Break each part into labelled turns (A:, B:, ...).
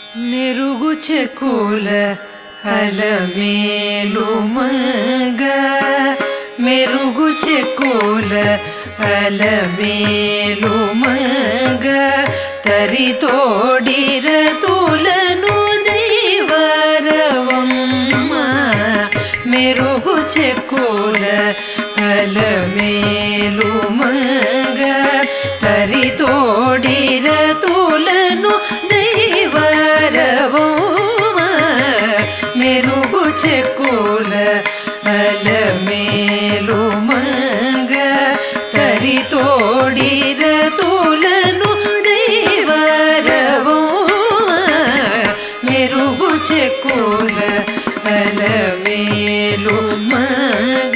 A: మెరుగు చెక్కుల అలమేలు మంగ మెరుగు చెక్కుల అలమేలు మంగ తరితోడిర తులను దైవరవమ్మ మెరుగు చెక్కుల అలమేలు మంగ తరితోడిర తులను దైవరవమ్మ మెరుగు చెక్కుల అలమేలు మంగ తరితోడిర తులను దైవరవమ్మ మెరుగు చెక్కుల అలమేలు మగ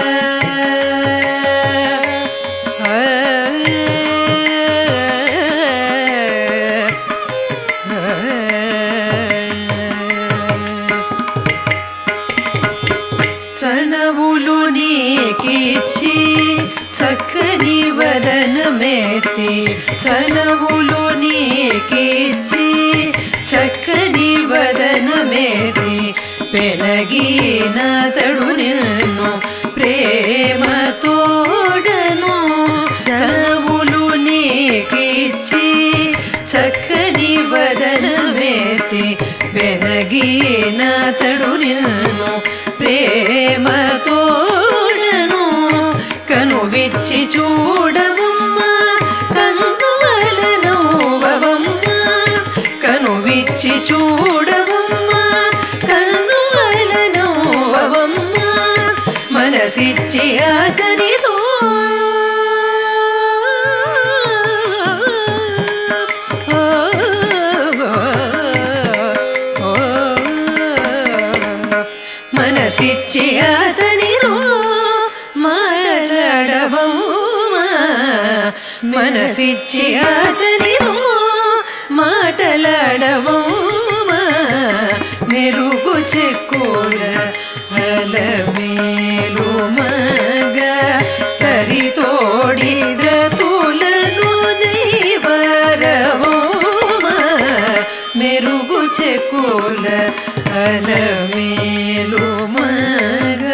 A: చనవులు నీకిచ్చి చక్కని వదనమేతి చనవులు నీకిచ్చి చక్కని వదనమేతి పెనగిన తడు నిన్ను ప్రేమ తోడను చనవులు నీకిచ్చి చక్కని వదనమేతి వెనగిన తడు నిన్ను ప్రేమ తోడను కనువిచ్చి చూడవమ్మ కన్నువల నవ్వవమ్మ కనువిచ్చి చూడవమ్మ కన్నువల నవ్వవమ్మ మనసిచ్చి అతనితో మనసిచ్చి అతనితో మాటలాడవమ్మా మనసిచ్చి అతనితో మాటలాడవమ్మా మెరుగు చెక్కుల అలమేలు మగ తరితోడి రతులను దైవరవోమా మెరుగు చెక్కుల అలమేలు మగ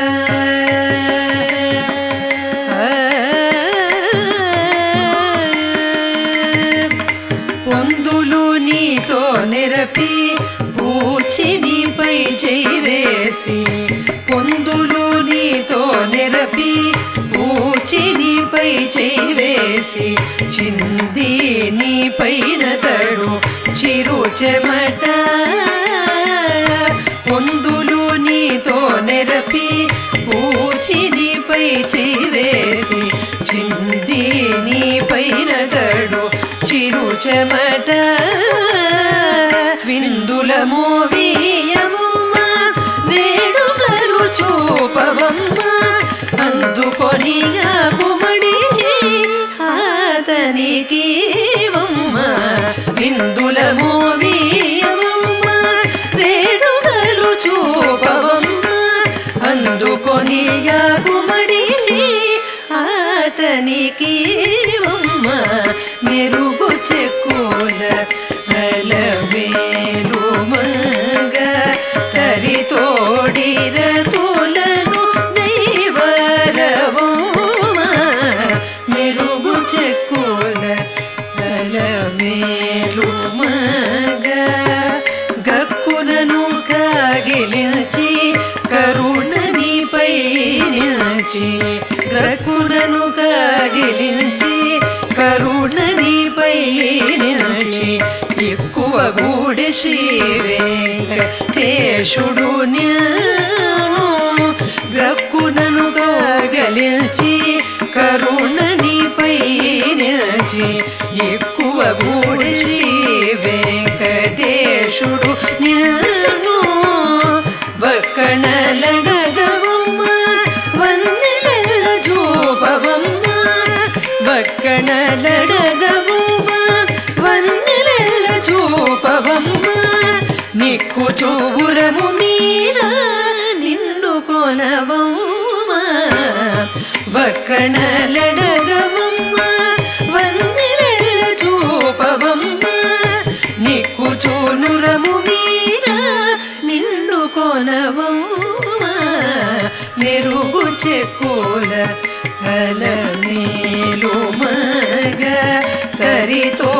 A: పొందులు నీతో నిరపి పూచినిపై చేవేసి పొందులు నీతో నిరపి పూచినిపై చేవేసి చింది నీ పైన తడు చిరు చెమట పొందులు నీతో నెరపి పూచినిపై చేవేసి చింది నీ పైన తడు చిరు చెమట విందుల మోవీయమమ్మ వేడుకలు చూపవమ్మ అందుకొని కుమడి అతనికి విందుల మోవీయమమ్మ వేడుకలు చూపవమ్మ అందుకొని కుమడి అతనికి మెరుగు చెక్కుల అలమేలు మంగ తరితోడిర తులను దైవరవోమ మెరుగు చెక్కుల అలమేలు మగ గక్కునను కాగిలించి కరుణని పైనించి గక్కునను కాగిలించి కరుణని పైనించి ఎక్కువ గూడి శ్రీ వెంకటేశుడు నిన్ను గ్రక్కునను కాగలించి కరుణని పైనించి ఎక్కువ గూడి శ్రీ వెంకటేశుడు నిన్ను వక్కణలడగవమ్మ వన్నెల చూపవమ్మ వక్కణలడగవమ్మ వన్నెల చూపవమ్మ నిక్కు చూపురము మీర నిండు కొనవమ్మ వక్కణలడగవమ్మ వన్నెల చూపవమ్మ నిక్కు చూనురము చెక్కుల అలమేలు మగ తరితో